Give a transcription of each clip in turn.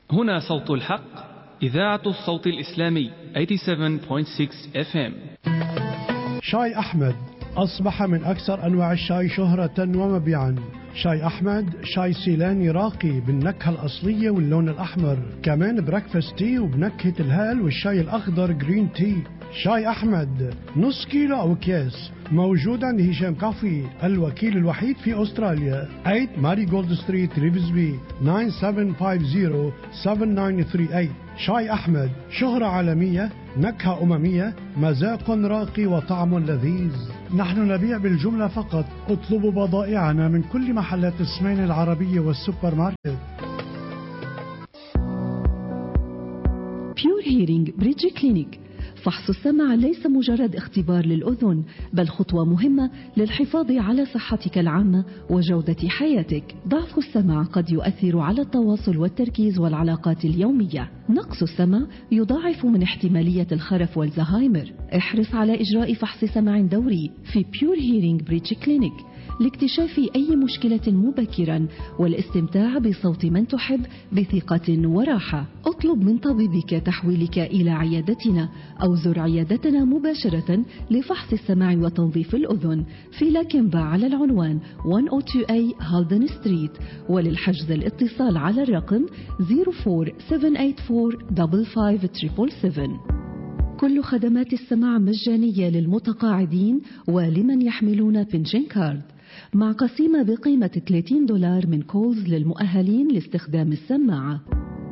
هنا صوت الحق إذاعة الصوت الإسلامي 87.6 FM شاي أحمد أصبح من أكثر أنواع الشاي شهرة ومبيعا شاي أحمد شاي سيلاني راقي بالنكهة الأصلية واللون الأحمر كمان بريكفاست تي وبنكهة الهال والشاي الأخضر جرين تي شاي أحمد نص كيلو أو أكياس موجود عند هشام كافي الوكيل الوحيد في أستراليا 8 ماري جولد ستريت ريفزبي 9750-7938 شاي أحمد شهرة عالمية نكهة أممية مذاق راقي وطعم لذيذ نحن نبيع بالجملة فقط اطلبوا بضائعنا من كل محلات السمين العربية والسوبر ماركت بيور هيرينج بريدج كلينيك فحص السمع ليس مجرد اختبار للأذن بل خطوة مهمة للحفاظ على صحتك العامة وجودة حياتك ضعف السمع قد يؤثر على التواصل والتركيز والعلاقات اليومية نقص السمع يضاعف من احتمالية الخرف والزهايمر احرص على إجراء فحص سمع دوري في بيور هيرينج بريتش كلينيك لاكتشاف أي مشكلة مبكرا والاستمتاع بصوت من تحب بثقة وراحة اطلب من طبيبك تحويلك إلى عيادتنا أو زر عيادتنا مباشرة لفحص السمع وتنظيف الأذن في لاكنبا على العنوان 102A هالدن ستريت وللحجز الاتصال على الرقم 04784 كل خدمات السماع مجانية للمتقاعدين ولمن يحملون بنشن كارد مع قسيمة بقيمة 30 دولار من كولز للمؤهلين لاستخدام السماعة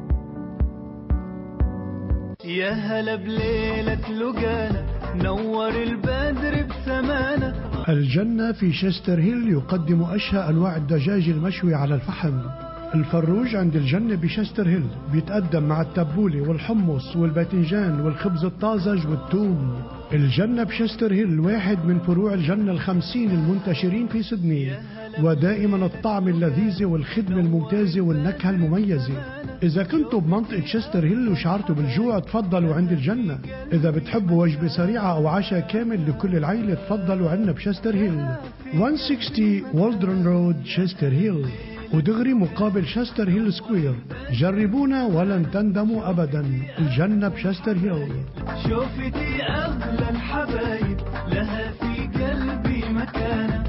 يا هلا بليلة لقانا نور البدر بسمانا الجنة في شستر هيل يقدم أشهى أنواع الدجاج المشوي على الفحم الفروج عند الجنة بشستر هيل بيتقدم مع التبولة والحمص والباذنجان والخبز الطازج والثوم الجنة بشستر هيل واحد من فروع الجنة الخمسين المنتشرين في سدني ودائما الطعم اللذيذ والخدمة الممتازة والنكهة المميزة إذا كنتوا بمنطقة شستر هيل وشعرتوا بالجوع تفضلوا عند الجنة إذا بتحبوا وجبة سريعة أو عشاء كامل لكل العيلة تفضلوا عنا بشستر هيل 160 والدرن رود شستر هيل ودغري مقابل شستر هيل سكوير جربونا ولن تندموا أبدا الجنة بشستر هيل شوفتي أغلى الحبايب لها في قلبي مكانة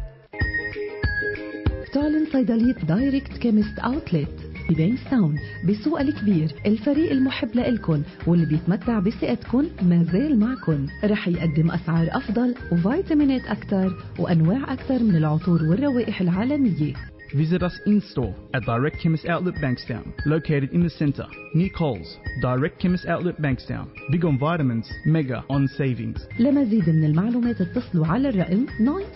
تعلن صيدلية دايركت كيمست اوتلت ببينستاون بالسوق الكبير الفريق المحب لإلكن واللي بيتمتع بثقتكن ما زال معكن رح يقدم أسعار أفضل وفيتامينات أكثر وأنواع أكثر من العطور والروائح العالمية Visit us in store at Direct Chemist Outlet Bankstown, located in the centre, near Coles. Direct Chemist Outlet Bankstown. Big on vitamins, mega on savings. لمزيد من المعلومات اتصلوا على الرقم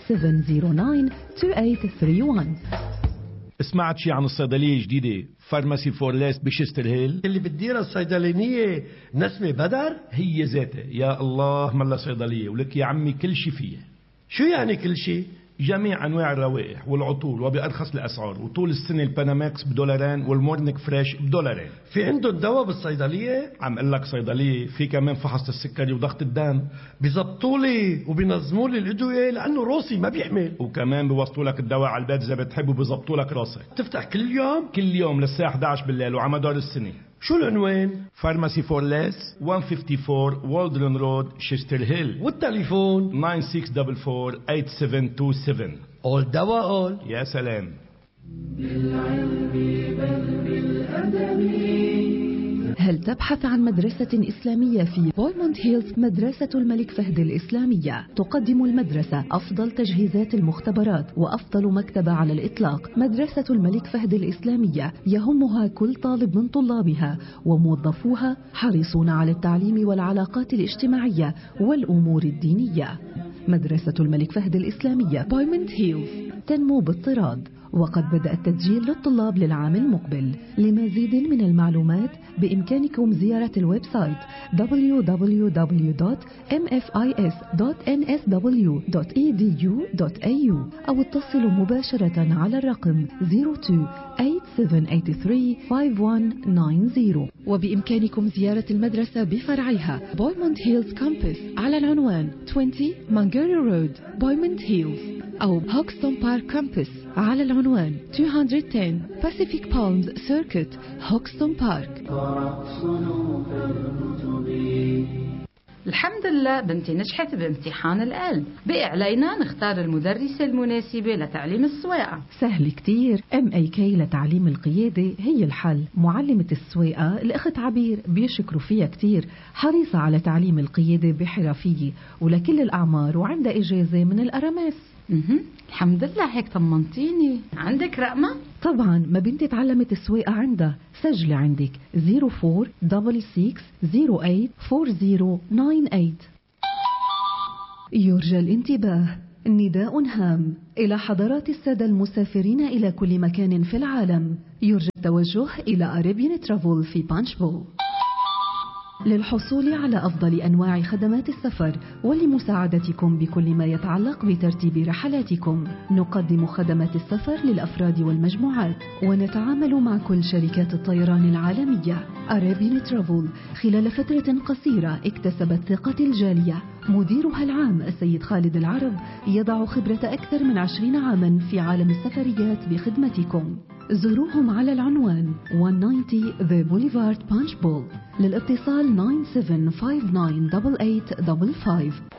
97092831 سمعت شي عن الصيدلية الجديدة فارماسي فورليس بشستر هيل اللي بتديرها الصيدلانية نسمة بدر هي ذاتها يا الله ملا صيدلية ولك يا عمي كل شي فيها شو يعني كل شيء جميع انواع الروائح والعطور وبارخص الاسعار وطول السنه الباناماكس بدولارين والمورنيك فريش بدولارين في عندهم دواء بالصيدلية عم اقول لك صيدليه في كمان فحص السكري وضغط الدم بيزبطوا لي وبينظموا لي الأدوية لأنه روسي ما بيحمل وكمان بيوصلوا لك الدواء على البيت اذا بتحب وبيظبطوا لك راسك تفتح كل يوم كل يوم للساعه 11 بالليل وعلى مدار السنه شو العنوان فارماسي فور ليس 154 والدرن رود شستر هيل والتليفون 9644 أول دواء أول يا سلام هل تبحث عن مدرسة إسلامية في بويموند هيلز مدرسة الملك فهد الإسلامية تقدم المدرسة أفضل تجهيزات المختبرات وأفضل مكتبة على الإطلاق مدرسة الملك فهد الإسلامية يهمها كل طالب من طلابها وموظفوها حريصون على التعليم والعلاقات الاجتماعية والأمور الدينية مدرسة الملك فهد الإسلامية بويموند هيلز تنمو باضطراد وقد بدأ التسجيل للطلاب للعام المقبل لمزيد من المعلومات بإمكانكم زيارة الويب سايت www.mfis.nsw.edu.au أو اتصلوا مباشرة على الرقم وبإمكانكم زيارة المدرسة بفرعها بويموند هيلز كامبس على العنوان 20 مانجاري رود بويموند هيلز أو هوكستون بارك كامبس على العنوان 210 Pacific Palms Circuit هوكستون بارك الحمد لله بنتي نجحت بامتحان القلب بقي علينا نختار المدرسة المناسبة لتعليم السواقة سهل كتير ام اي كي لتعليم القيادة هي الحل معلمة السواقة الأخت عبير بيشكروا فيها كتير حريصة على تعليم القيادة بحرفية ولكل الأعمار وعندها إجازة من الأرامس مهم. الحمد لله هيك طمنتيني عندك رقمة؟ طبعا ما بنتي تعلمت السواقة عندها سجلي عندك 0466084098 يرجى الانتباه نداء هام إلى حضرات السادة المسافرين إلى كل مكان في العالم يرجى التوجه إلى أريبيان ترافل في بانشبو للحصول على أفضل أنواع خدمات السفر ولمساعدتكم بكل ما يتعلق بترتيب رحلاتكم نقدم خدمات السفر للأفراد والمجموعات ونتعامل مع كل شركات الطيران العالمية أرابين ترافل خلال فترة قصيرة اكتسبت ثقة الجالية مديرها العام السيد خالد العرب يضع خبرة أكثر من عشرين عاما في عالم السفريات بخدمتكم زوروهم على العنوان 190 The Boulevard Punch Bowl للاتصال 97598855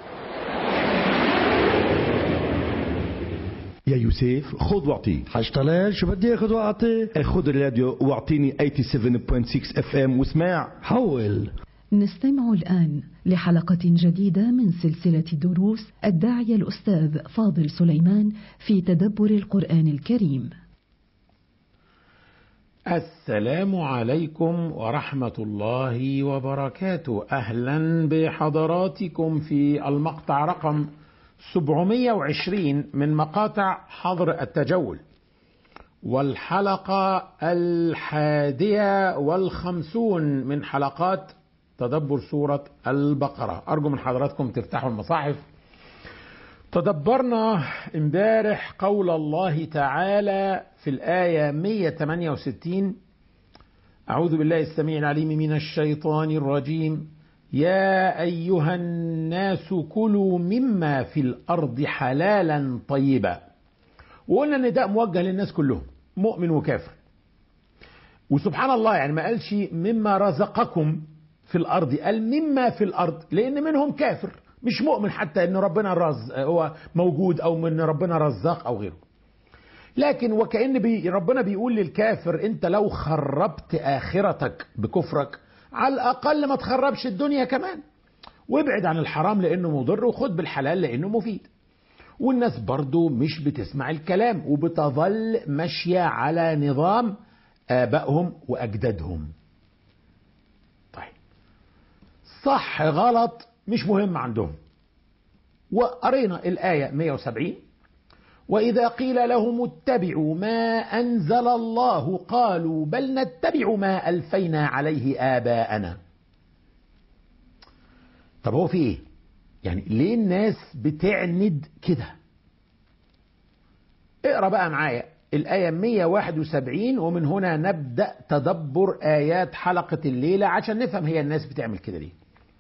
يا يوسف خذ واعطي حشتغل شو بدي اخذ واعطي خذ الراديو واعطيني 87.6 اف ام واسمع حول نستمع الآن لحلقة جديدة من سلسلة دروس الداعية الأستاذ فاضل سليمان في تدبر القرآن الكريم السلام عليكم ورحمة الله وبركاته أهلا بحضراتكم في المقطع رقم 720 من مقاطع حظر التجول والحلقة الحادية والخمسون من حلقات تدبر سورة البقرة أرجو من حضراتكم تفتحوا المصاحف تدبرنا امبارح قول الله تعالى في الآية 168 أعوذ بالله السميع العليم من الشيطان الرجيم يا أيها الناس كلوا مما في الأرض حلالا طيبا وقلنا ان ده موجه للناس كلهم مؤمن وكافر وسبحان الله يعني ما قالش مما رزقكم في الأرض قال مما في الأرض لأن منهم كافر مش مؤمن حتى ان ربنا رز هو موجود او من ربنا رزاق او غيره لكن وكأن بي ربنا بيقول للكافر انت لو خربت اخرتك بكفرك على الاقل ما تخربش الدنيا كمان وابعد عن الحرام لانه مضر وخد بالحلال لانه مفيد والناس برضو مش بتسمع الكلام وبتظل ماشية على نظام آبائهم وأجدادهم طيب صح غلط مش مهم عندهم وقرينا الآية 170 وإذا قيل لهم اتبعوا ما أنزل الله قالوا بل نتبع ما ألفينا عليه آباءنا طب هو في إيه؟ يعني ليه الناس بتعند كده؟ اقرا بقى معايا الآية 171 ومن هنا نبدأ تدبر آيات حلقة الليلة عشان نفهم هي الناس بتعمل كده ليه.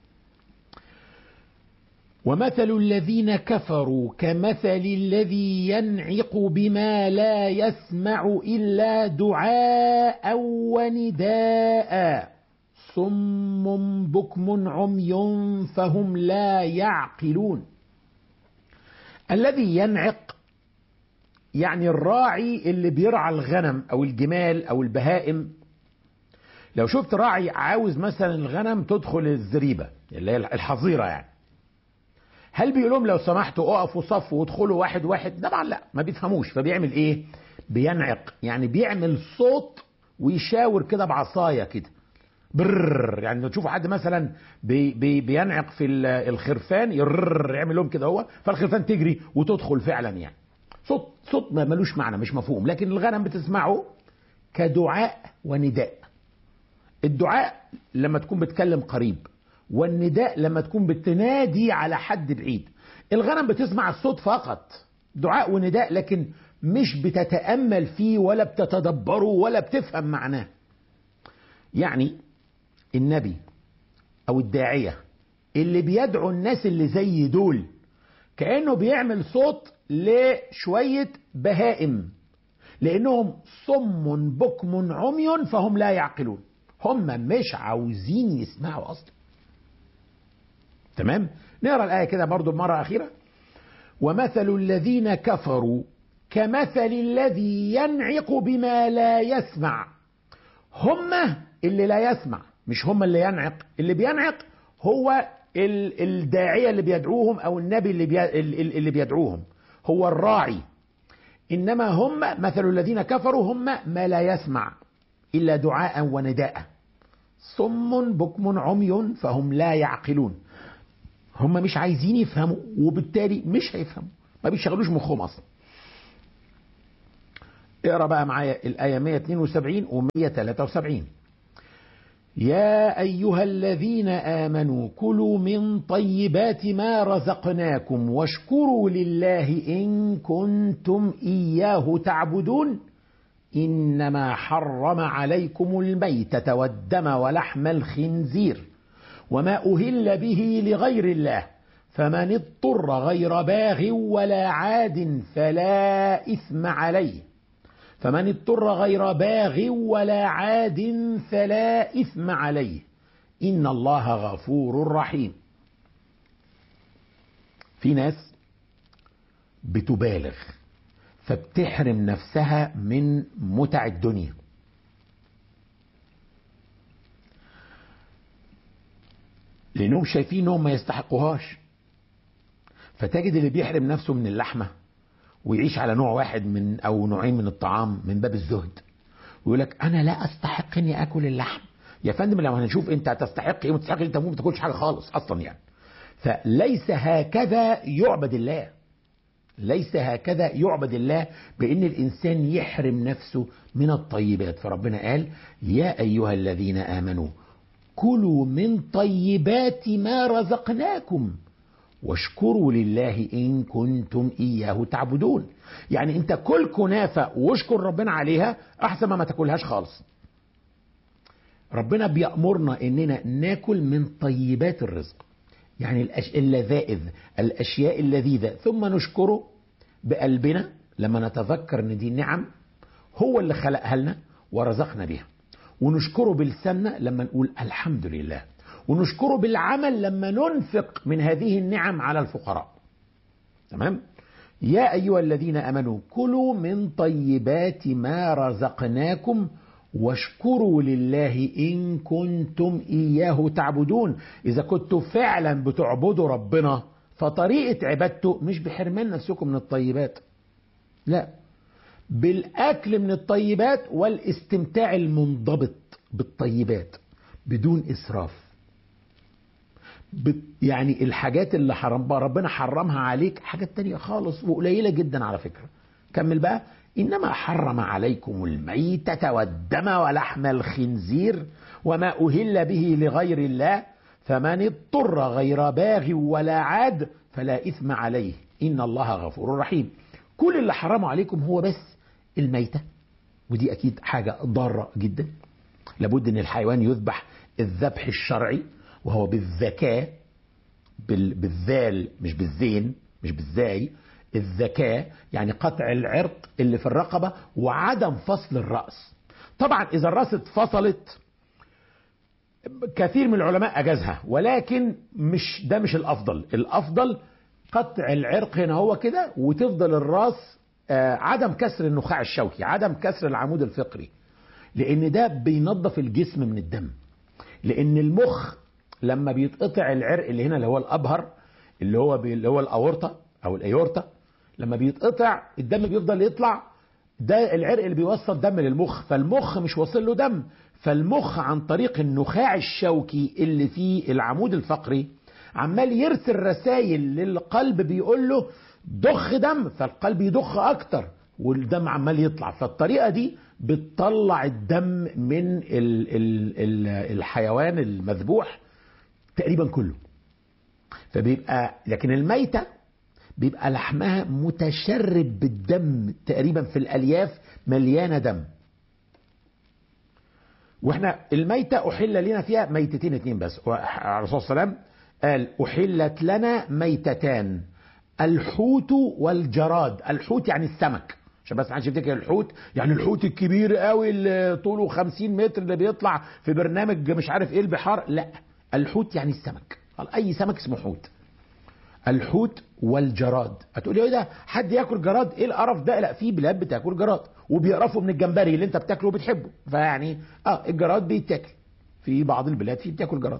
ومثل الذين كفروا كمثل الذي ينعق بما لا يسمع إلا دعاء ونداء صم بكم عمي فهم لا يعقلون الذي ينعق يعني الراعي اللي بيرعى الغنم او الجمال او البهائم لو شفت راعي عاوز مثلا الغنم تدخل الزريبه اللي هي الحظيره يعني هل بيقول لهم لو سمحتوا اقفوا صف وادخلوا واحد واحد طبعا لا ما بيفهموش فبيعمل ايه بينعق يعني بيعمل صوت ويشاور كده بعصايه كده برر يعني لو تشوفوا حد مثلا بي بي بينعق في الخرفان يرر يعمل لهم كده هو فالخرفان تجري وتدخل فعلا يعني صوت صوت ما ملوش معنى مش مفهوم لكن الغنم بتسمعه كدعاء ونداء الدعاء لما تكون بتكلم قريب والنداء لما تكون بتنادي على حد بعيد الغنم بتسمع الصوت فقط دعاء ونداء لكن مش بتتأمل فيه ولا بتتدبره ولا بتفهم معناه يعني النبي أو الداعية اللي بيدعو الناس اللي زي دول كأنه بيعمل صوت لشوية بهائم لأنهم صم بكم عمي فهم لا يعقلون هم مش عاوزين يسمعوا أصلا تمام نقرأ الآية كده برضو مرة أخيرة ومثل الذين كفروا كمثل الذي ينعق بما لا يسمع هم اللي لا يسمع مش هم اللي ينعق اللي بينعق هو الداعية اللي بيدعوهم أو النبي اللي, بي اللي بيدعوهم هو الراعي إنما هم مثل الذين كفروا هم ما لا يسمع إلا دعاء ونداء صم بكم عمي فهم لا يعقلون هم مش عايزين يفهموا وبالتالي مش هيفهموا ما بيشغلوش مخهم أصلا اقرا بقى معايا الآية 172 و 173 يا أيها الذين آمنوا كلوا من طيبات ما رزقناكم واشكروا لله إن كنتم إياه تعبدون إنما حرم عليكم الميتة والدم ولحم الخنزير وما أهل به لغير الله فمن اضطر غير باغ ولا عاد فلا إثم عليه فمن اضطر غير باغ ولا عاد فلا إثم عليه إن الله غفور رحيم في ناس بتبالغ فبتحرم نفسها من متع الدنيا لأنهم شايفين أنهم ما يستحقوهاش فتجد اللي بيحرم نفسه من اللحمة ويعيش على نوع واحد من أو نوعين من الطعام من باب الزهد ويقول لك أنا لا أستحق إني آكل اللحم يا فندم لو هنشوف أنت هتستحق إيه وتستحق أنت ما تاكلش حاجة خالص أصلا يعني فليس هكذا يعبد الله ليس هكذا يعبد الله بأن الإنسان يحرم نفسه من الطيبات فربنا قال يا أيها الذين آمنوا كلوا من طيبات ما رزقناكم واشكروا لله إن كنتم إياه تعبدون يعني أنت كل كنافة واشكر ربنا عليها أحسن ما ما تاكلهاش خالص ربنا بيأمرنا إننا ناكل من طيبات الرزق يعني اللذائذ الأشياء اللذيذة ثم نشكره بقلبنا لما نتذكر ان دي نعم هو اللي خلقها لنا ورزقنا بها ونشكره بلساننا لما نقول الحمد لله ونشكره بالعمل لما ننفق من هذه النعم على الفقراء تمام يا أيها الذين أمنوا كلوا من طيبات ما رزقناكم واشكروا لله إن كنتم إياه تعبدون إذا كنتم فعلا بتعبدوا ربنا فطريقة عبادته مش بحرمان نفسكم من الطيبات لا بالأكل من الطيبات والاستمتاع المنضبط بالطيبات بدون إسراف يعني الحاجات اللي حرم ربنا حرمها عليك حاجات تانية خالص وقليلة جدا على فكرة كمل بقى إنما حرم عليكم الميتة والدم ولحم الخنزير وما أهل به لغير الله فمن اضطر غير باغ ولا عاد فلا إثم عليه إن الله غفور رحيم كل اللي حرمه عليكم هو بس الميتة ودي أكيد حاجة ضارة جدا لابد أن الحيوان يذبح الذبح الشرعي وهو بالذكاء بالذال مش بالزين مش بالزاي الذكاء يعني قطع العرق اللي في الرقبة وعدم فصل الرأس طبعا إذا الرأس اتفصلت كثير من العلماء أجازها ولكن مش ده مش الأفضل الأفضل قطع العرق هنا هو كده وتفضل الراس آه عدم كسر النخاع الشوكي عدم كسر العمود الفقري لأن ده بينظف الجسم من الدم لأن المخ لما بيتقطع العرق اللي هنا اللي هو الأبهر اللي هو بي اللي هو الأورطة أو الأيورتا لما بيتقطع الدم بيفضل يطلع ده العرق اللي بيوصل دم للمخ فالمخ مش واصل له دم فالمخ عن طريق النخاع الشوكي اللي فيه العمود الفقري عمال يرسل رسائل للقلب بيقول له ضخ دم فالقلب يضخ اكتر والدم عمال يطلع فالطريقه دي بتطلع الدم من ال ال ال الحيوان المذبوح تقريبا كله فبيبقى لكن الميته بيبقى لحمها متشرب بالدم تقريبا في الالياف مليانه دم واحنا الميتة أحل لنا فيها ميتتين اتنين بس الرسول صلى الله عليه وسلم قال أحلت لنا ميتتان الحوت والجراد الحوت يعني السمك عشان بس ما حدش يفتكر الحوت يعني الحوت الكبير قوي اللي طوله 50 متر اللي بيطلع في برنامج مش عارف ايه البحار لا الحوت يعني السمك اي سمك اسمه حوت الحوت والجراد هتقولي ايه ده حد ياكل جراد ايه القرف ده لا في بلاد بتاكل جراد وبيقرفوا من الجمبري اللي انت بتاكله وبتحبه فيعني اه الجراد بيتاكل في بعض البلاد في بتاكل جراد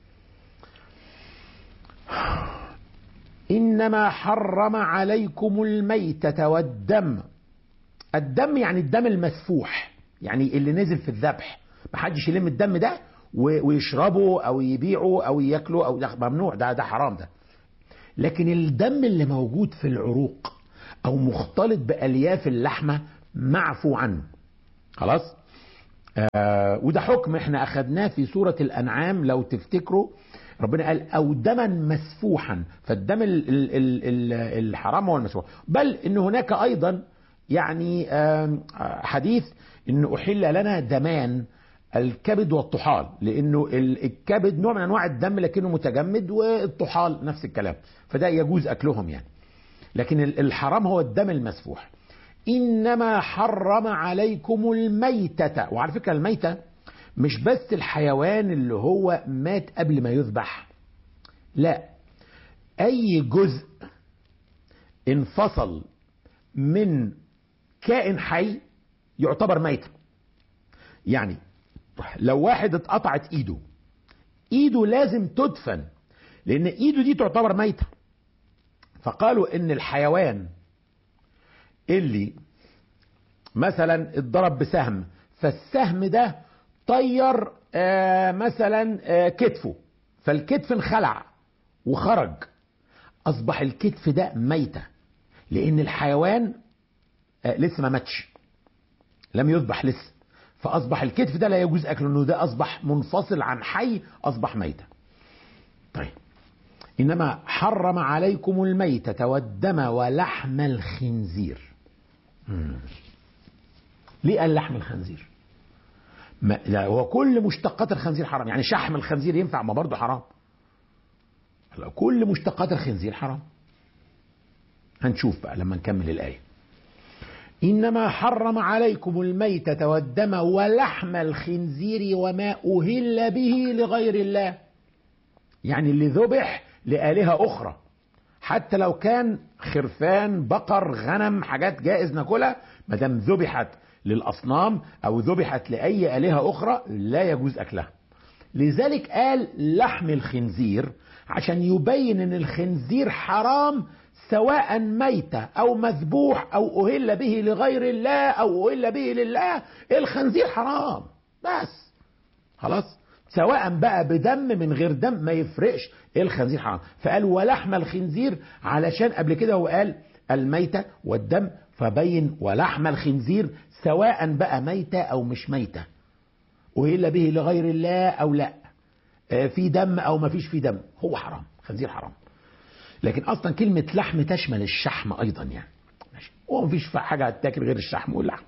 انما حرم عليكم الميتة والدم الدم يعني الدم المسفوح يعني اللي نزل في الذبح محدش يلم الدم ده ويشربه او يبيعه او ياكله او ده ممنوع ده ده حرام ده لكن الدم اللي موجود في العروق او مختلط بالياف اللحمه معفو عنه خلاص آه وده حكم احنا اخدناه في سوره الانعام لو تفتكروا ربنا قال او دما مسفوحا فالدم ال ال ال ال الحرام هو المسفوح بل ان هناك ايضا يعني آه حديث ان احل لنا دمان الكبد والطحال لانه الكبد نوع من انواع الدم لكنه متجمد والطحال نفس الكلام فده يجوز اكلهم يعني لكن الحرام هو الدم المسفوح انما حرم عليكم الميتة وعلى فكرة الميتة مش بس الحيوان اللي هو مات قبل ما يذبح لا اي جزء انفصل من كائن حي يعتبر ميتة يعني لو واحد اتقطعت ايده ايده لازم تدفن لان ايده دي تعتبر ميتة فقالوا ان الحيوان اللي مثلا اتضرب بسهم فالسهم ده طير آه مثلا آه كتفه فالكتف انخلع وخرج اصبح الكتف ده ميتة لان الحيوان آه لسه ما ماتش لم يذبح لسه فاصبح الكتف ده لا يجوز اكله انه ده اصبح منفصل عن حي اصبح ميتة طيب انما حرم عليكم الميتة والدم ولحم الخنزير مم. ليه قال لحم الخنزير ما لا هو كل مشتقات الخنزير حرام يعني شحم الخنزير ينفع ما برضه حرام كل مشتقات الخنزير حرام هنشوف بقى لما نكمل الآية إنما حرم عليكم الميتة والدم ولحم الخنزير وما أهل به لغير الله يعني اللي ذبح لآلهة أخرى حتى لو كان خرفان بقر غنم حاجات جائز ناكلها ما دام ذبحت للأصنام أو ذبحت لأي آلهة أخرى لا يجوز أكلها لذلك قال لحم الخنزير عشان يبين ان الخنزير حرام سواء ميتة او مذبوح او اهل به لغير الله او اهل به لله الخنزير حرام بس خلاص سواء بقى بدم من غير دم ما يفرقش الخنزير حرام فقال ولحم الخنزير علشان قبل كده هو قال الميتة والدم فبين ولحم الخنزير سواء بقى ميتة او مش ميتة أهل به لغير الله او لا في دم او ما فيش فيه دم هو حرام خنزير حرام لكن اصلا كلمة لحم تشمل الشحم ايضا يعني ماشي هو ما فيش حاجة هتاكل غير الشحم واللحم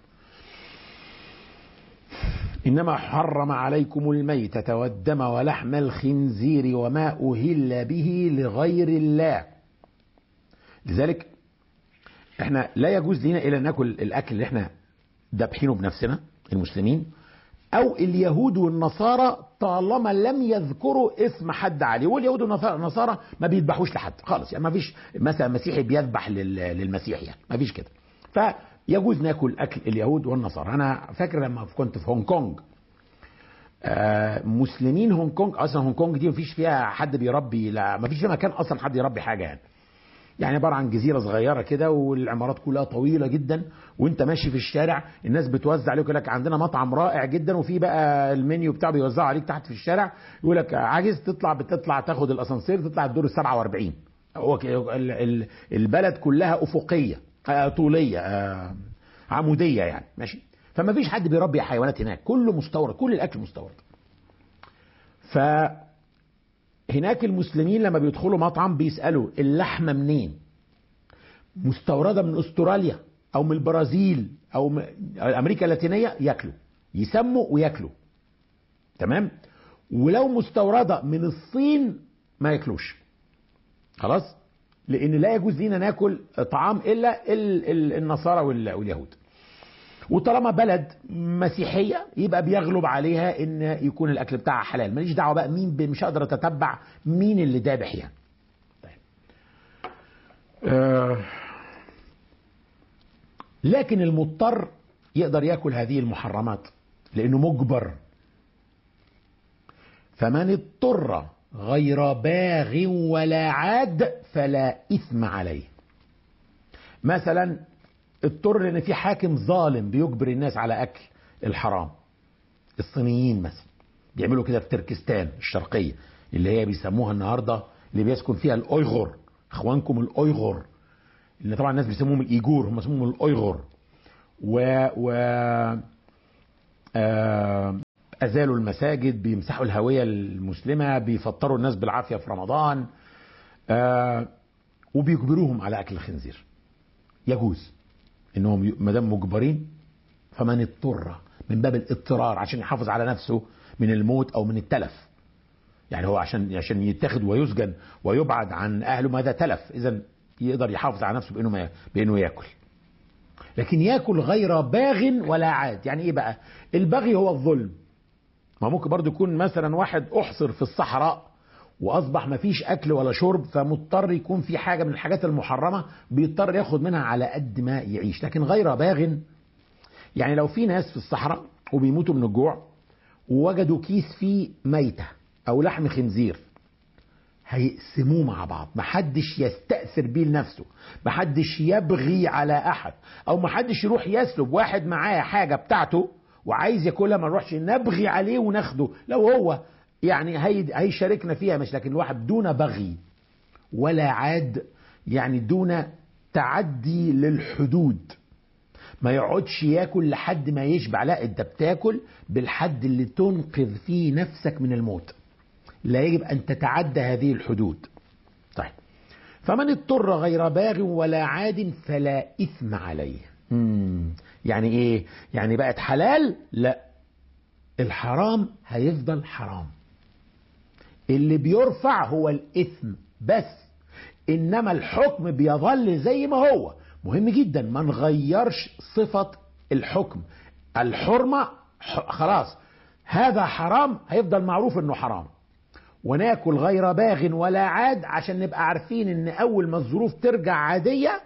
انما حرم عليكم الميتة والدم ولحم الخنزير وما اهل به لغير الله لذلك احنا لا يجوز لنا الا ناكل الاكل اللي احنا ذابحينه بنفسنا المسلمين او اليهود والنصارى طالما لم يذكروا اسم حد عليه واليهود والنصارى ما بيذبحوش لحد خالص يعني ما فيش مثلا مسيحي بيذبح للمسيح يعني ما فيش كده فيجوز ناكل اكل اليهود والنصارى انا فاكر لما كنت في هونج كونج آه مسلمين هونج كونج اصلا هونج كونج دي ما فيش فيها حد بيربي لا ما فيش فيها مكان اصلا حد يربي حاجه يعني يعني عباره عن جزيره صغيره كده والعمارات كلها طويله جدا وانت ماشي في الشارع الناس بتوزع عليك يقول لك عندنا مطعم رائع جدا وفي بقى المنيو بتاعه بيوزعه عليك تحت في الشارع يقول لك عاجز تطلع بتطلع تاخد الاسانسير تطلع الدور ال 47 هو البلد كلها افقيه طوليه عموديه يعني ماشي فما فيش حد بيربي حيوانات هناك كله مستورد كل الاكل مستورد ف هناك المسلمين لما بيدخلوا مطعم بيسألوا اللحمة منين مستورده من استراليا او من البرازيل او من امريكا اللاتينيه ياكلوا يسموا وياكلوا تمام ولو مستورده من الصين ما ياكلوش خلاص لان لا يجوز لينا ناكل طعام الا ال- ال- النصارى وال- واليهود وطالما بلد مسيحيه يبقى بيغلب عليها ان يكون الاكل بتاعها حلال ماليش دعوه بقى مين ب- مش هقدر اتتبع مين اللي ذابح يعني طيب. آه لكن المضطر يقدر ياكل هذه المحرمات لانه مجبر فمن اضطر غير باغ ولا عاد فلا اثم عليه مثلا اضطر ان في حاكم ظالم بيجبر الناس على اكل الحرام الصينيين مثلا بيعملوا كده في تركستان الشرقيه اللي هي بيسموها النهارده اللي بيسكن فيها الاويغور اخوانكم الاويغور اللي طبعا الناس بيسموهم الايجور هم اسمهم الاويغور و و آه ازالوا المساجد بيمسحوا الهويه المسلمه بيفطروا الناس بالعافيه في رمضان آه وبيجبروهم على اكل الخنزير يجوز انهم ما دام مجبرين فمن اضطر من باب الاضطرار عشان يحافظ على نفسه من الموت او من التلف يعني هو عشان عشان يتخذ ويسجن ويبعد عن اهله ماذا تلف اذا يقدر يحافظ على نفسه بانه ما بانه ياكل لكن ياكل غير باغ ولا عاد يعني ايه بقى البغي هو الظلم ما ممكن برضو يكون مثلا واحد احصر في الصحراء واصبح ما فيش اكل ولا شرب فمضطر يكون في حاجه من الحاجات المحرمه بيضطر ياخد منها على قد ما يعيش لكن غير باغ يعني لو في ناس في الصحراء وبيموتوا من الجوع ووجدوا كيس فيه ميته او لحم خنزير هيقسموه مع بعض محدش يستأثر بيه لنفسه محدش يبغي على احد او محدش يروح يسلب واحد معاه حاجه بتاعته وعايز ياكلها ما نروحش نبغي عليه وناخده لو هو يعني هي هيشاركنا فيها مش لكن الواحد دون بغي ولا عاد يعني دون تعدي للحدود ما يقعدش ياكل لحد ما يشبع لا انت بتاكل بالحد اللي تنقذ فيه نفسك من الموت لا يجب ان تتعدى هذه الحدود طيب فمن اضطر غير باغ ولا عاد فلا اثم عليه مم. يعني ايه يعني بقت حلال لا الحرام هيفضل حرام اللي بيرفع هو الاثم بس انما الحكم بيظل زي ما هو مهم جدا ما نغيرش صفة الحكم الحرمة ح- خلاص هذا حرام هيفضل معروف انه حرام وناكل غير باغ ولا عاد عشان نبقى عارفين ان اول ما الظروف ترجع عادية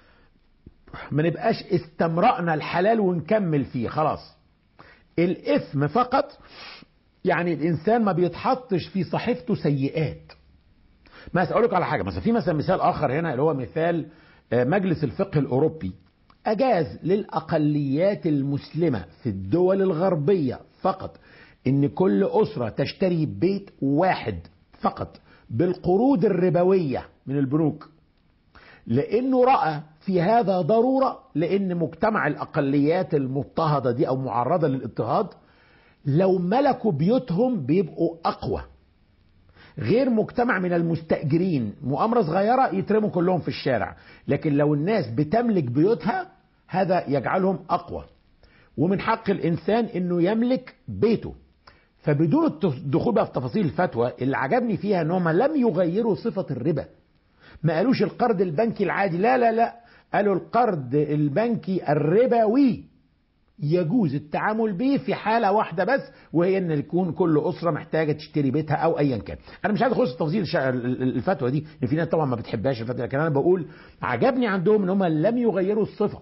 ما نبقاش استمرأنا الحلال ونكمل فيه خلاص الاثم فقط يعني الانسان ما بيتحطش في صحيفته سيئات ما اقول لك على حاجه مثلا في مثلا مثال اخر هنا اللي هو مثال آه، مجلس الفقه الاوروبي اجاز للاقليات المسلمه في الدول الغربيه فقط ان كل اسره تشتري بيت واحد فقط بالقروض الربويه من البنوك لانه راى في هذا ضروره لان مجتمع الاقليات المضطهده دي او معرضه للاضطهاد لو ملكوا بيوتهم بيبقوا اقوى غير مجتمع من المستأجرين مؤامرة صغيرة يترموا كلهم في الشارع لكن لو الناس بتملك بيوتها هذا يجعلهم أقوى ومن حق الإنسان أنه يملك بيته فبدون الدخول بقى في تفاصيل الفتوى اللي عجبني فيها أنهم لم يغيروا صفة الربا ما قالوش القرض البنكي العادي لا لا لا قالوا القرض البنكي الربوي يجوز التعامل به في حالة واحدة بس وهي ان يكون كل أسرة محتاجة تشتري بيتها أو أيا كان أنا مش عايز أخش في تفاصيل الش- الفتوى دي لأن في ناس طبعا ما بتحبهاش الفتوى لكن أنا بقول عجبني عندهم ان هم لم يغيروا الصفة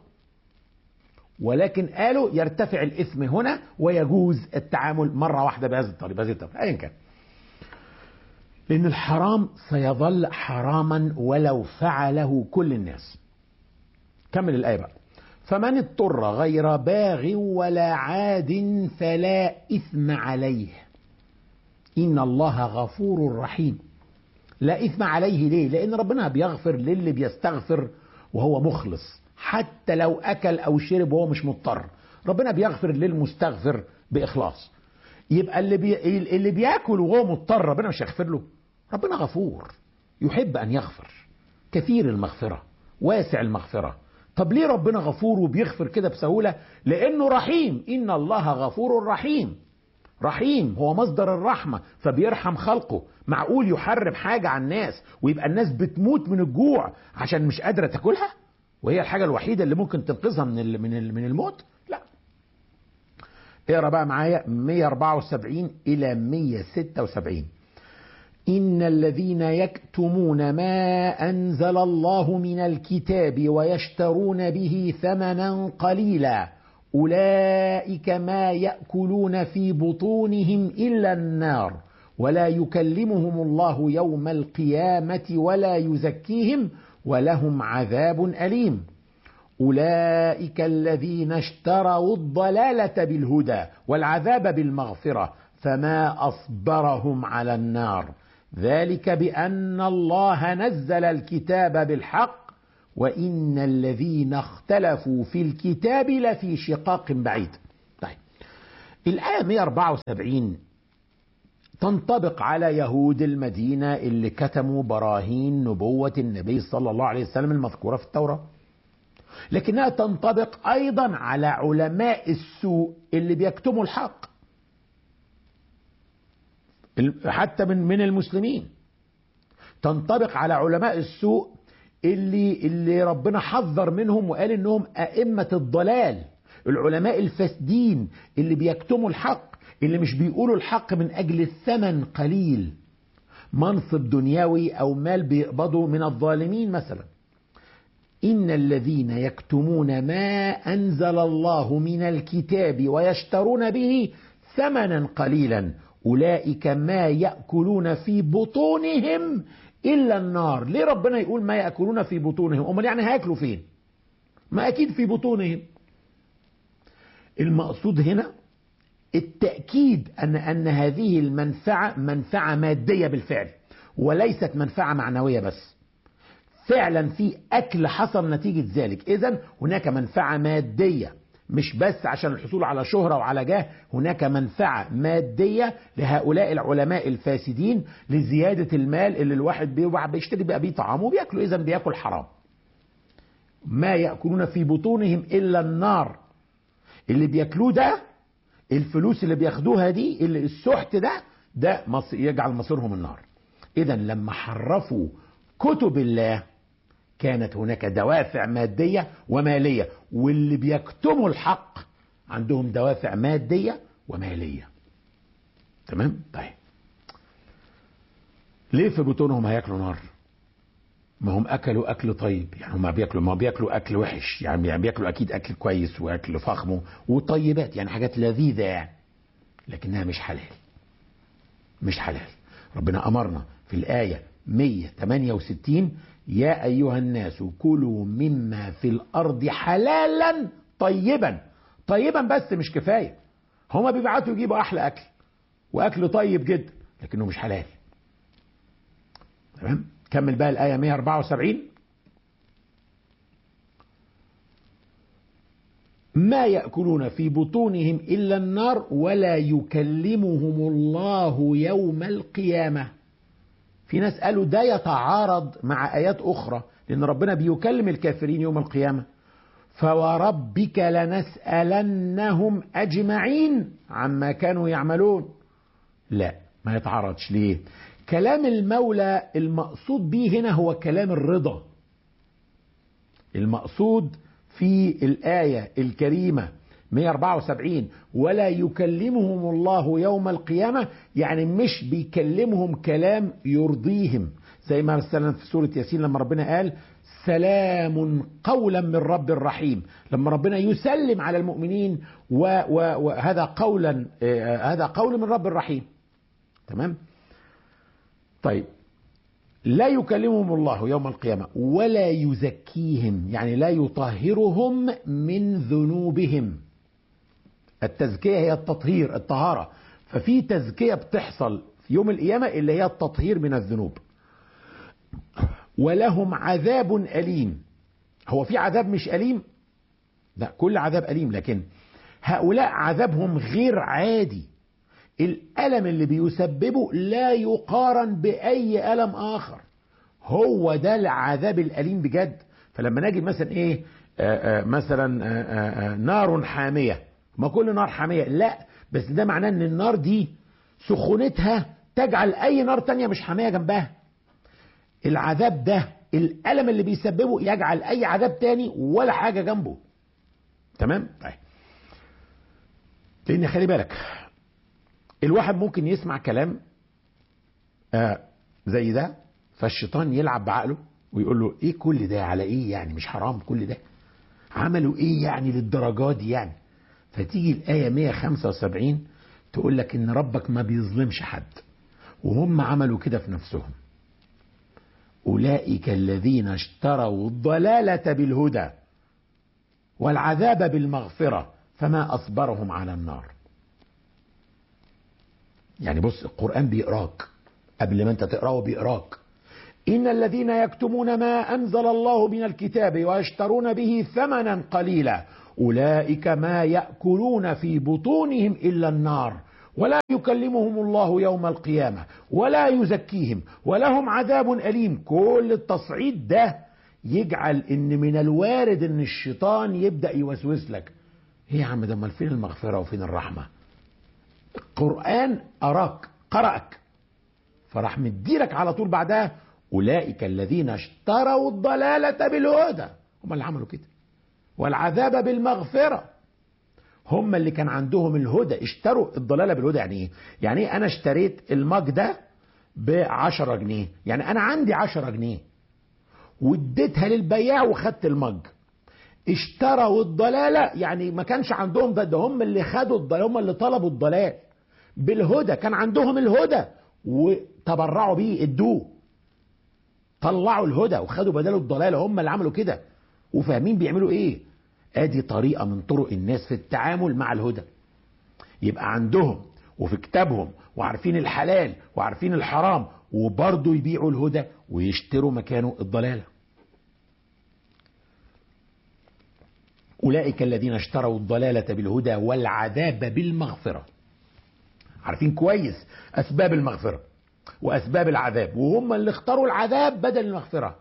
ولكن قالوا يرتفع الإثم هنا ويجوز التعامل مرة واحدة بهذه الطريقة بهذه الطريقة أيا كان لأن الحرام سيظل حراما ولو فعله كل الناس كمل الآية بقى فمن اضطر غير باغ ولا عاد فلا إثم عليه إن الله غفور رحيم لا إثم عليه ليه لأن ربنا بيغفر للي بيستغفر وهو مخلص حتى لو أكل أو شرب وهو مش مضطر ربنا بيغفر للمستغفر بإخلاص يبقى اللي بي... اللي بياكل وهو مضطر ربنا مش هيغفر له ربنا غفور يحب أن يغفر كثير المغفرة واسع المغفرة طب ليه ربنا غفور وبيغفر كده بسهولة لأنه رحيم إن الله غفور رحيم رحيم هو مصدر الرحمة فبيرحم خلقه معقول يحرم حاجة على الناس ويبقى الناس بتموت من الجوع عشان مش قادرة تاكلها وهي الحاجة الوحيدة اللي ممكن تنقذها من ال- من ال- من الموت لا اقرا بقى معايا 174 الى 176 إن الذين يكتمون ما أنزل الله من الكتاب ويشترون به ثمنا قليلا أولئك ما يأكلون في بطونهم إلا النار ولا يكلمهم الله يوم القيامة ولا يزكيهم ولهم عذاب أليم أولئك الذين اشتروا الضلالة بالهدى والعذاب بالمغفرة فما أصبرهم على النار ذلك بأن الله نزل الكتاب بالحق وإن الذين اختلفوا في الكتاب لفي شقاق بعيد طيب الآية 174 تنطبق على يهود المدينة اللي كتموا براهين نبوة النبي صلى الله عليه وسلم المذكورة في التوراة لكنها تنطبق أيضا على علماء السوء اللي بيكتموا الحق حتى من من المسلمين تنطبق على علماء السوء اللي اللي ربنا حذر منهم وقال انهم ائمه الضلال العلماء الفاسدين اللي بيكتموا الحق اللي مش بيقولوا الحق من اجل الثمن قليل منصب دنيوي او مال بيقبضوا من الظالمين مثلا ان الذين يكتمون ما انزل الله من الكتاب ويشترون به ثمنا قليلا أولئك ما يأكلون في بطونهم إلا النار ليه ربنا يقول ما يأكلون في بطونهم أمال يعني هياكلوا فين ما أكيد في بطونهم المقصود هنا التأكيد أن أن هذه المنفعة منفعة مادية بالفعل وليست منفعة معنوية بس فعلا في أكل حصل نتيجة ذلك إذا هناك منفعة مادية مش بس عشان الحصول على شهرة وعلى جاه هناك منفعة مادية لهؤلاء العلماء الفاسدين لزيادة المال اللي الواحد بيوع- بيشتري بقى بيه طعام وبياكله إذا بياكل حرام ما يأكلون في بطونهم إلا النار اللي بياكلوه ده الفلوس اللي بياخدوها دي اللي السحت ده ده مص- يجعل مصيرهم النار إذا لما حرفوا كتب الله كانت هناك دوافع مادية ومالية واللي بيكتموا الحق عندهم دوافع مادية ومالية تمام طيب ليه في بطونهم هياكلوا نار ما هم اكلوا اكل طيب يعني هم بياكلوا ما بياكلوا اكل وحش يعني بياكلوا اكيد اكل كويس واكل فخم وطيبات يعني حاجات لذيذه يعني لكنها مش حلال مش حلال ربنا امرنا في الايه 168 يا ايها الناس كلوا مما في الارض حلالا طيبا طيبا بس مش كفايه هما بيبعتوا يجيبوا احلى اكل واكل طيب جدا لكنه مش حلال تمام كمل بقى الآية 174 ما يأكلون في بطونهم إلا النار ولا يكلمهم الله يوم القيامة في ناس قالوا ده يتعارض مع آيات أخرى لأن ربنا بيكلم الكافرين يوم القيامة فوربك لنسألنهم أجمعين عما كانوا يعملون لا ما يتعارضش ليه كلام المولى المقصود به هنا هو كلام الرضا المقصود في الآية الكريمة 174 ولا يكلمهم الله يوم القيامة يعني مش بيكلمهم كلام يرضيهم زي ما مثلا في سورة ياسين لما ربنا قال سلام قولا من رب الرحيم لما ربنا يسلم على المؤمنين وهذا قولا هذا قول من رب الرحيم تمام طيب لا يكلمهم الله يوم القيامة ولا يزكيهم يعني لا يطهرهم من ذنوبهم التزكية هي التطهير الطهارة ففي تزكية بتحصل في يوم القيامة اللي هي التطهير من الذنوب ولهم عذاب أليم هو في عذاب مش أليم لا كل عذاب أليم لكن هؤلاء عذابهم غير عادي الألم اللي بيسببه لا يقارن بأي ألم آخر هو ده العذاب الأليم بجد فلما نجد مثلا ايه آآ آآ مثلا آآ نار حاميه ما كل نار حاميه لا بس ده معناه ان النار دي سخونتها تجعل اي نار تانية مش حاميه جنبها العذاب ده الالم اللي بيسببه يجعل اي عذاب تاني ولا حاجه جنبه تمام طيب لان خلي بالك الواحد ممكن يسمع كلام آه زي ده فالشيطان يلعب بعقله ويقول له ايه كل ده على ايه يعني مش حرام كل ده عملوا ايه يعني للدرجة دي يعني فتيجي الآية 175 تقول لك ان ربك ما بيظلمش حد وهم عملوا كده في نفسهم أولئك الذين اشتروا الضلالة بالهدى والعذاب بالمغفرة فما أصبرهم على النار يعني بص القرآن بيقراك قبل ما انت تقراه بيقراك إن الذين يكتمون ما أنزل الله من الكتاب ويشترون به ثمنا قليلا أولئك ما يأكلون في بطونهم إلا النار ولا يكلمهم الله يوم القيامة ولا يزكيهم ولهم عذاب أليم كل التصعيد ده يجعل ان من الوارد ان الشيطان يبدأ يوسوس لك ايه يا عم ده امال فين المغفرة وفين الرحمة القرآن أراك قرأك فراح مديلك على طول بعدها أولئك الذين اشتروا الضلالة بالهدى هم اللي عملوا كده والعذاب بالمغفرة هم اللي كان عندهم الهدى اشتروا الضلالة بالهدى يعني ايه يعني ايه انا اشتريت المج ده بعشرة جنيه يعني انا عندي عشرة جنيه واديتها للبياع وخدت المج اشتروا الضلالة يعني ما كانش عندهم ده ده هم اللي خدوا الضلال هم اللي طلبوا الضلال بالهدى كان عندهم الهدى وتبرعوا بيه ادوه طلعوا الهدى وخدوا بداله الضلالة هم اللي عملوا كده وفاهمين بيعملوا ايه ادي طريقة من طرق الناس في التعامل مع الهدى يبقى عندهم وفي كتابهم وعارفين الحلال وعارفين الحرام وبرضه يبيعوا الهدى ويشتروا مكانه الضلالة أولئك الذين اشتروا الضلالة بالهدى والعذاب بالمغفرة عارفين كويس أسباب المغفرة وأسباب العذاب وهم اللي اختاروا العذاب بدل المغفرة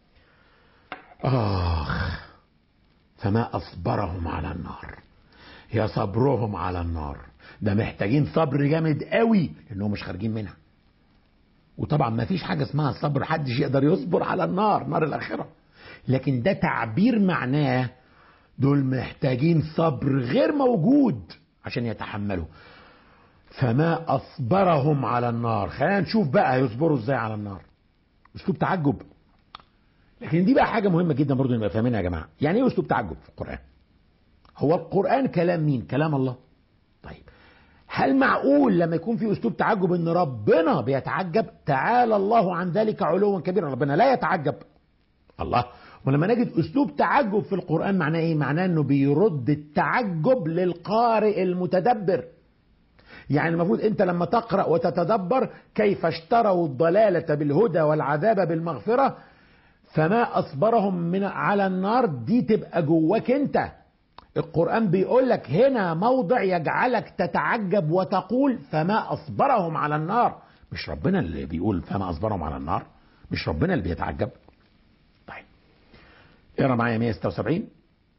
آخ فما أصبرهم على النار يا صبرهم على النار ده محتاجين صبر جامد قوي لأنهم مش خارجين منها وطبعا ما فيش حاجة اسمها صبر حدش يقدر يصبر على النار نار الآخرة لكن ده تعبير معناه دول محتاجين صبر غير موجود عشان يتحملوا فما أصبرهم على النار خلينا نشوف بقى يصبروا ازاي على النار اسلوب تعجب لكن دي بقى حاجة مهمة جدا برضو نبقى فاهمينها يا جماعة يعني ايه اسلوب تعجب في القرآن هو القرآن كلام مين كلام الله طيب هل معقول لما يكون في اسلوب تعجب ان ربنا بيتعجب تعالى الله عن ذلك علوا كبيرا ربنا لا يتعجب الله ولما نجد اسلوب تعجب في القرآن معناه ايه معناه انه بيرد التعجب للقارئ المتدبر يعني المفروض انت لما تقرأ وتتدبر كيف اشتروا الضلالة بالهدى والعذاب بالمغفرة فما أصبرهم من على النار دي تبقى جواك انت القرآن بيقول لك هنا موضع يجعلك تتعجب وتقول فما أصبرهم على النار مش ربنا اللي بيقول فما أصبرهم على النار مش ربنا اللي بيتعجب طيب اقرا معايا 176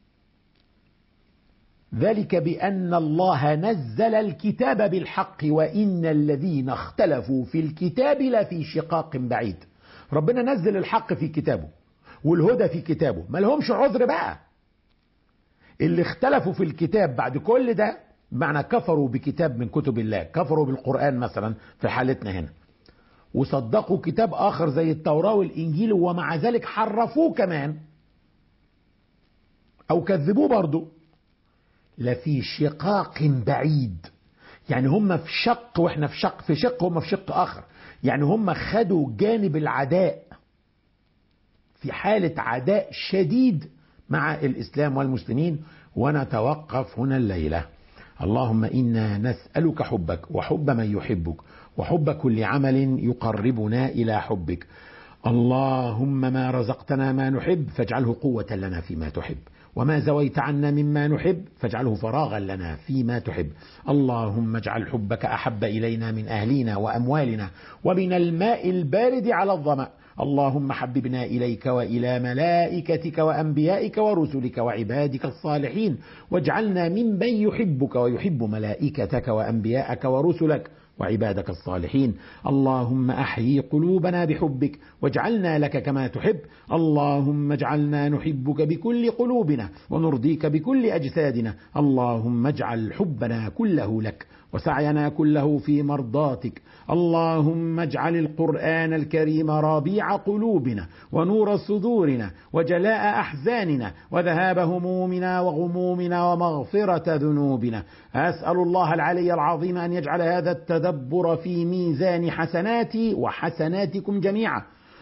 ذلك بأن الله نزل الكتاب بالحق وإن الذين اختلفوا في الكتاب لفي شقاق بعيد ربنا نزل الحق في كتابه والهدى في كتابه ما لهمش عذر بقى اللي اختلفوا في الكتاب بعد كل ده معنى كفروا بكتاب من كتب الله كفروا بالقرآن مثلا في حالتنا هنا وصدقوا كتاب آخر زي التوراة والإنجيل ومع ذلك حرفوه كمان أو كذبوه برضه لفي شقاق بعيد يعني هم في شق واحنا في شق في شق هم في شق اخر يعني هم خدوا جانب العداء في حالة عداء شديد مع الإسلام والمسلمين ونتوقف هنا الليلة اللهم إنا نسألك حبك وحب من يحبك وحب كل عمل يقربنا إلى حبك اللهم ما رزقتنا ما نحب فاجعله قوة لنا فيما تحب وما زويت عنا مما نحب فاجعله فراغا لنا فيما تحب اللهم اجعل حبك أحب إلينا من أهلنا وأموالنا ومن الماء البارد على الظمأ اللهم حببنا إليك وإلى ملائكتك وأنبيائك ورسلك وعبادك الصالحين واجعلنا ممن يحبك ويحب ملائكتك وأنبياءك ورسلك وعبادك الصالحين اللهم احيي قلوبنا بحبك واجعلنا لك كما تحب اللهم اجعلنا نحبك بكل قلوبنا ونرضيك بكل اجسادنا اللهم اجعل حبنا كله لك وسعينا كله في مرضاتك اللهم اجعل القرآن الكريم ربيع قلوبنا ونور صدورنا وجلاء أحزاننا وذهاب همومنا وغمومنا ومغفرة ذنوبنا أسأل الله العلي العظيم أن يجعل هذا التدبر في ميزان حسناتي وحسناتكم جميعا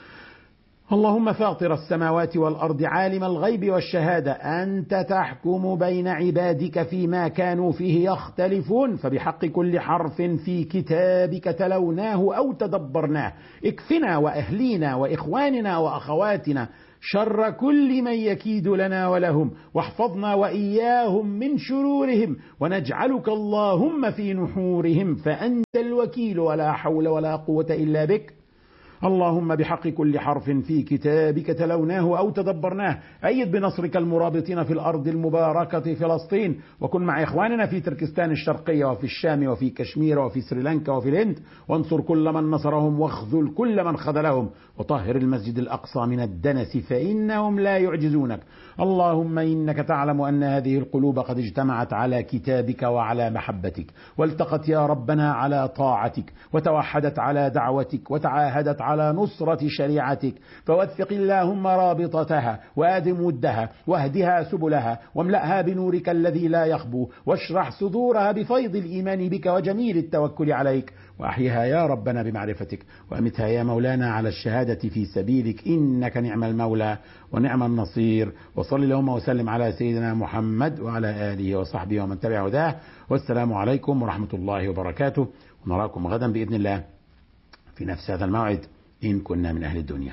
اللهم فاطر السماوات والارض عالم الغيب والشهاده انت تحكم بين عبادك فيما كانوا فيه يختلفون فبحق كل حرف في كتابك تلوناه او تدبرناه اكفنا واهلينا واخواننا واخواتنا شر كل من يكيد لنا ولهم واحفظنا واياهم من شرورهم ونجعلك اللهم في نحورهم فانت الوكيل ولا حول ولا قوه الا بك اللهم بحق كل حرف في كتابك تلوناه أو تدبرناه أيد بنصرك المرابطين في الأرض المباركة فلسطين وكن مع إخواننا في تركستان الشرقية وفي الشام وفي كشمير وفي سريلانكا وفي الهند وانصر كل من نصرهم واخذل كل من خذلهم وطهر المسجد الأقصى من الدنس فإنهم لا يعجزونك اللهم إنك تعلم أن هذه القلوب قد اجتمعت على كتابك وعلى محبتك والتقت يا ربنا على طاعتك وتوحدت على دعوتك وتعاهدت على نصرة شريعتك فوثق اللهم رابطتها وآدم ودها واهدها سبلها واملأها بنورك الذي لا يخبو واشرح صدورها بفيض الإيمان بك وجميل التوكل عليك وأحيها يا ربنا بمعرفتك وأمتها يا مولانا على الشهادة في سبيلك إنك نعم المولى ونعم النصير وصل اللهم وسلم على سيدنا محمد وعلى آله وصحبه ومن تبع هداه والسلام عليكم ورحمة الله وبركاته ونراكم غدا بإذن الله في نفس هذا الموعد إن كنا من أهل الدنيا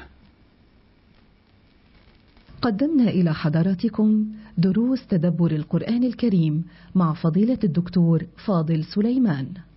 قدمنا إلى حضراتكم دروس تدبر القرآن الكريم مع فضيلة الدكتور فاضل سليمان